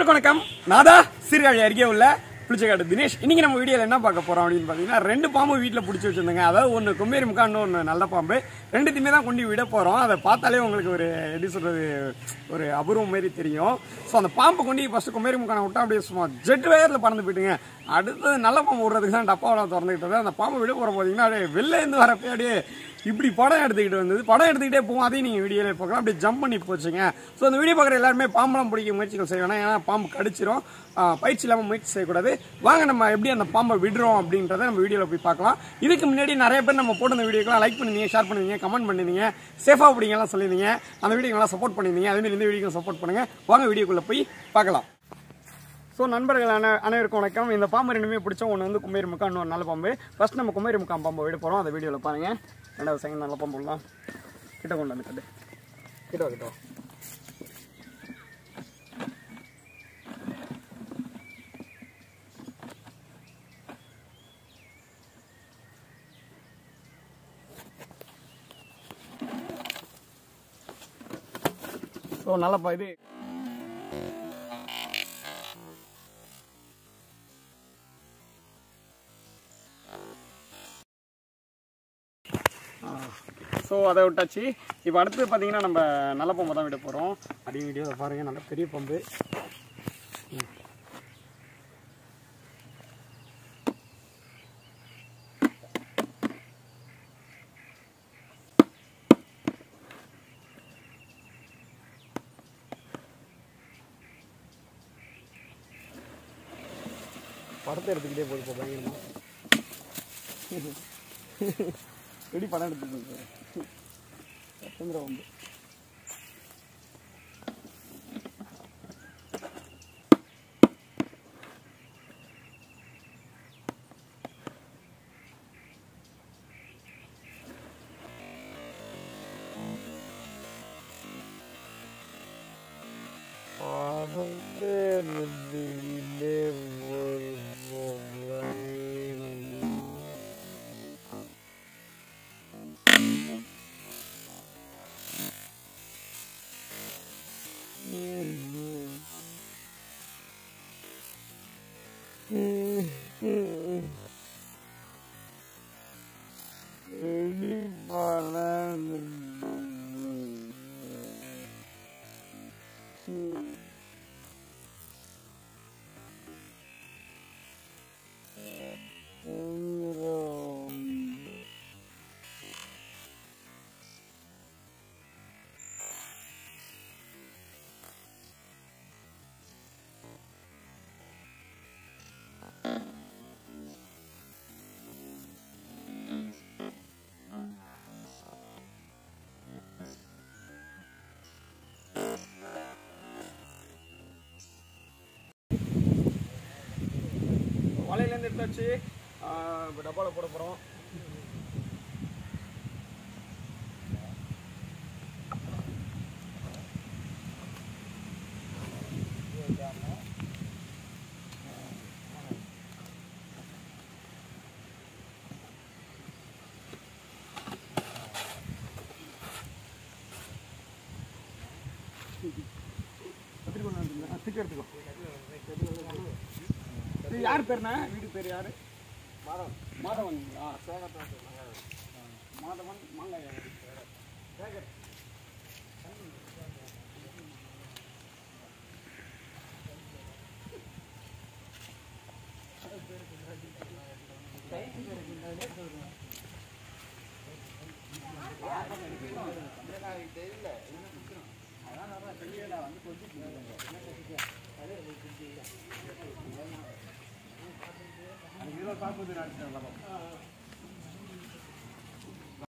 அனைவருக்கும் வணக்கம் நாதா சீர்காழி அருகே உள்ள புளிச்சக்காடு தினேஷ் இன்னைக்கு நம்ம வீடியோல என்ன பார்க்க போறோம் அப்படின்னு பாத்தீங்கன்னா ரெண்டு பாம்பு வீட்டில் பிடிச்சி வச்சிருந்தாங்க அதாவது ஒன்று கொம்பேரி முக்கா ஒன்று நல்ல பாம்பு ரெண்டுத்தையுமே தான் கொண்டு விட போறோம் அதை பார்த்தாலே உங்களுக்கு ஒரு எப்படி சொல்றது ஒரு அபூர்வம் மாதிரி தெரியும் ஸோ அந்த பாம்பு கொண்டு ஃபர்ஸ்ட் கொம்பேரி முக்கான விட்டா அப்படியே சும்மா ஜெட் வேகத்தில் பறந்து போயிட்டுங்க அடுத்தது நல்ல பாம்பு விடுறதுக்கு தான் டப்பாவில் திறந்துக்கிட்டது அந்த பாம்பு விட போகிற பார்த்தீங்கன்னா அப்படியே வெளில இருந்து வரப்பே அப்படியே இப்படி படம் எடுத்துக்கிட்டு வந்தது படம் எடுத்துக்கிட்டே போவோம் அதையும் நீங்கள் வீடியோவில் பார்க்கலாம் அப்படியே ஜம்ப் பண்ணி போச்சுங்க ஸோ அந்த வீடியோ பார்க்குற எல்லாருமே பாம்பெல்லாம் பிடிக்க முயற்சிகள் செய்ய வேணாம் ஏன்னா பாம்பு கடிச்சிரும் ஆஹ் பயிற்சி இல்லாமல் முயற்சி செய்யக்கூடாது வாங்க நம்ம எப்படி அந்த பாம்பை விடுறோம் அப்படின்றத நம்ம வீடியோவில் போய் பார்க்கலாம் இதுக்கு முன்னாடி நிறைய பேர் நம்ம போட்டு அந்த வீடியோக்கெல்லாம் லைக் பண்ணிருந்தீங்க ஷேர் பண்ணிருந்தீங்க கமெண்ட் பண்ணிருந்தீங்க சேஃபாக பிடிங்கலாம் சொல்லியிருந்தீங்க அந்த வீடியோக்கெல்லாம் சப்போர்ட் பண்ணிருந்தீங்க அதேமாதிரி இந்த வீடியோக்கு சப்போர்ட் பண்ணுங்க வாங்க வீடியோக்குள்ளே போய் பார்க்கலாம் ஸோ நண்பர்கள் அனை அனைவருக்கும் வணக்கம் இந்த பாம்பு ரெண்டுமே பிடிச்சோம் ஒன்று வந்து குமேரி முக்கா இன்னொரு நல்ல பாம்பு ஃபர்ஸ்ட் நம்ம குமேரி முக்காம் பாம்பை விட போகிறோம் அந்த வீடியோவில் பாருங்க ரெண்டாவது செகண்ட் நல்ல பாம்பு விடலாம் கிட்ட கொண்டு வந்து கட்டு கிட்ட வா, கிட்ட வா. ஸோ நல்லப்பா இது ஸோ அதை விட்டாச்சு இப்போ அடுத்து பார்த்தீங்கன்னா நம்ம நல்ல பம்பை தான் விட போகிறோம் அடி வீடியோ பாருங்கள் நல்ல பெரிய பம்பு ம். படத்தை எடுத்துக்கிட்டே போய் இப்போ பயங்கரமா எப்படி படம் எடுத்துட்டு சந்திர வந்து வலையிலேருந்து எடுத்தாச்சு இப்போ டப்பாவில் போட போகிறோம் எடுத்துக்கோ இது யார் பேருண்ணா வீடு பேர் யாரு மாதவன் மாதவன் ஆ மாதவன் மாங்காய் சேகர்